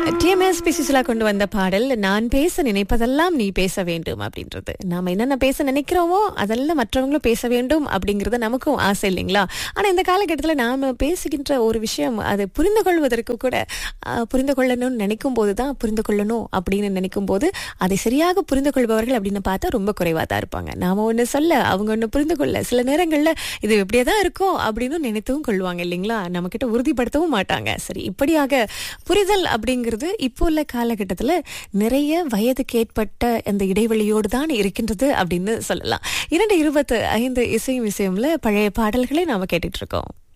TMS பிசிசிலா கொண்டு வந்த பாடல் நான் பேச நினைப்பதெல்லாம் நீ பேச வேண்டும் அப்படின்றது நாம என்னென்ன பேச நினைக்கிறோமோ அதெல்லாம் மற்றவங்களும் பேச வேண்டும் அப்படிங்கறது நமக்கும் ஆசை இல்லைங்களா ஆனா இந்த காலகட்டத்தில் நாம பேசுகின்ற ஒரு விஷயம் அது புரிந்து கொள்வதற்கு கூட ஆஹ், புரிந்து கொள்ளணும்னு நினைக்கும் போதுதான் புரிந்து கொள்ளணும் அப்படின்னு நினைக்கும் போது அதை சரியாக புரிந்து கொள்பவர்கள் அப்படின்னு பார்த்தா ரொம்ப குறைவா தான் இருப்பாங்க நாம ஒண்ணு சொல்ல அவங்க ஒண்ணு புரிந்து கொள்ள சில நேரங்கள்ல இது இப்படியே தான் இருக்கும் அப்படின்னு நினைத்தும் கொள்வாங்க இல்லைங்களா நம்ம கிட்ட உறுதிப்படுத்தவும் மாட்டாங்க சரி இப்படியாக புரிதல் அப்படிங்கிறது இப்போ உள்ள காலகட்டத்துல நிறைய வயதுக்கு ஏற்பட்ட அந்த இடைவெளியோடு தான் இருக்கின்றது அப்படின்னு சொல்லலாம் இரண்டு இருபத்து ஐந்து இசையும் விஷயம்ல பழைய பாடல்களை நாம கேட்டுட்டு இருக்கோம்